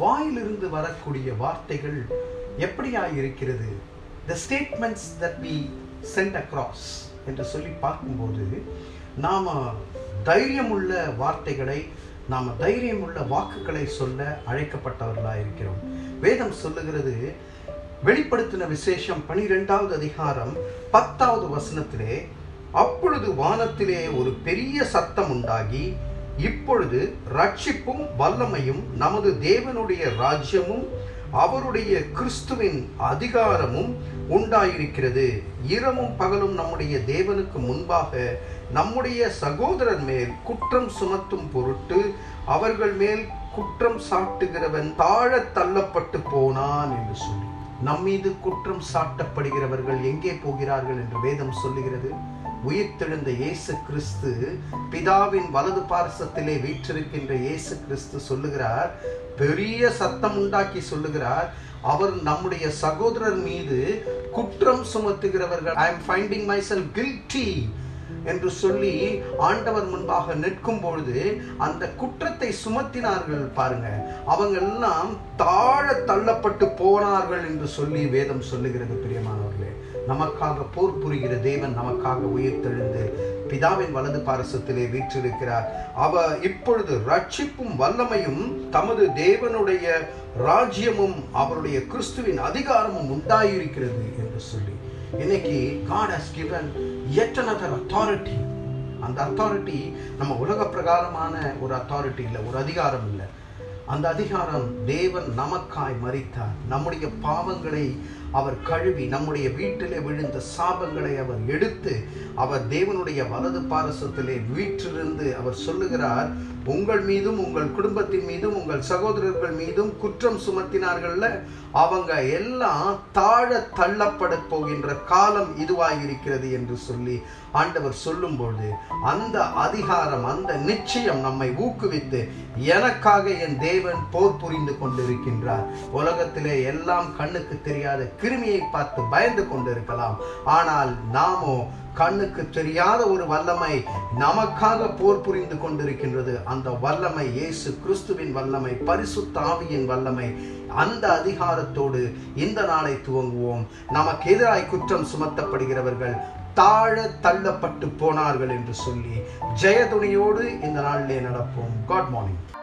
வாயிலிருந்து வரக்கூடிய வார்த்தைகள் எப்படியா இருக்கிறது the statements that we send across என்று சொல்லி பார்க்கும்போது நாம் தைரியமுள்ள வார்த்தைகளை நாம் தைரியமுள்ள வாக்குகளை சொல்ல அழைக்கப்பட்டவர்களாக இருக்கிறோம் வேதம் சொல்லுகிறது வெளிப்படுத்தின விசேஷம் பனிரெண்டாவது அதிகாரம் பத்தாவது வசனத்திலே அப்பொழுது வானத்திலே ஒரு பெரிய சத்தம் உண்டாகி இப்பொழுது ரட்சிப்பும் வல்லமையும் நமது தேவனுடைய ராஜ்யமும் அவருடைய கிறிஸ்துவின் அதிகாரமும் உண்டாயிருக்கிறது இரவும் பகலும் நம்முடைய தேவனுக்கு முன்பாக நம்முடைய சகோதரர் மேல் குற்றம் சுமத்தும் பொருட்டு அவர்கள் மேல் குற்றம் சாட்டுகிறவன் தாழ தள்ளப்பட்டு போனான் என்று சொல்லி நம்மீது குற்றம் சாட்டப்படுகிறவர்கள் எங்கே போகிறார்கள் என்று வேதம் சொல்லுகிறது உயிர்த்தெழுந்த இயேசு கிறிஸ்து பிதாவின் வலது பார்சத்திலே வீற்றிருக்கின்ற இயேசு கிறிஸ்து சொல்லுகிறார் பெரிய சத்தம் உண்டாக்கி சொல்லுகிறார் அவர் நம்முடைய சகோதரர் மீது குற்றம் சுமத்துகிறவர்கள் I am finding myself guilty என்று சொல்லி ஆண்டவர் முன்பாக நிற்கும் பொழுது அந்த குற்றத்தை சுமத்தினார்கள் பாருங்க அவங்க எல்லாம் தாழ தள்ளப்பட்டு போனார்கள் என்று சொல்லி வேதம் சொல்லுகிறது பிரியமானவர்களே நமக்காக போர் புரிகிற தேவன் நமக்காக உயிர்த்தெழுந்து பிதாவின் வலது பாரசத்திலே வீற்றிருக்கிறார் அவ இப்பொழுது ரட்சிப்பும் வல்லமையும் தமது தேவனுடைய ராஜ்யமும் அவருடைய கிறிஸ்துவின் அதிகாரமும் உண்டாயிருக்கிறது என்று சொல்லி இன்னைக்கு God has given yet another authority அந்த அத்தாரிட்டி நம்ம உலக பிரகாரமான ஒரு அத்தாரிட்டி இல்லை ஒரு அதிகாரம் இல்லை அந்த அதிகாரம் தேவன் நமக்காய் மறித்தார் நம்முடைய பாவங்களை அவர் கழுவி நம்முடைய வீட்டிலே விழுந்த சாபங்களை அவர் எடுத்து அவர் தேவனுடைய வலது பாரசத்திலே வீற்றிருந்து அவர் சொல்லுகிறார் உங்கள் மீதும் உங்கள் குடும்பத்தின் மீதும் உங்கள் சகோதரர்கள் மீதும் குற்றம் சுமத்தினார்கள்ல அவங்க எல்லாம் தாழ தள்ளப்பட போகின்ற காலம் இதுவாயிருக்கிறது என்று சொல்லி ஆண்டவர் சொல்லும்பொழுது அந்த அதிகாரம் அந்த நிச்சயம் நம்மை ஊக்குவித்து எனக்காக என் தேவன் போர் புரிந்து கொண்டிருக்கின்றார் உலகத்திலே எல்லாம் கண்ணுக்கு தெரியாத கிருமியை பார்த்து பயந்து கொண்டிருக்கலாம் ஆனால் நாமோ கண்ணுக்கு தெரியாத ஒரு வல்லமை நமக்காக போர் புரிந்து கொண்டிருக்கின்றது அந்த வல்லமை இயேசு கிறிஸ்துவின் வல்லமை பரிசுத்த ஆவியின் வல்லமை அந்த அதிகாரத்தோடு இந்த நாளை துவங்குவோம் நமக்கு எதிராய் குற்றம் சுமத்தப்படுகிறவர்கள் தாழ தள்ளப்பட்டு போனார்கள் என்று சொல்லி ஜெயதுணியோடு இந்த நாளிலே நடப்போம் காட் மார்னிங்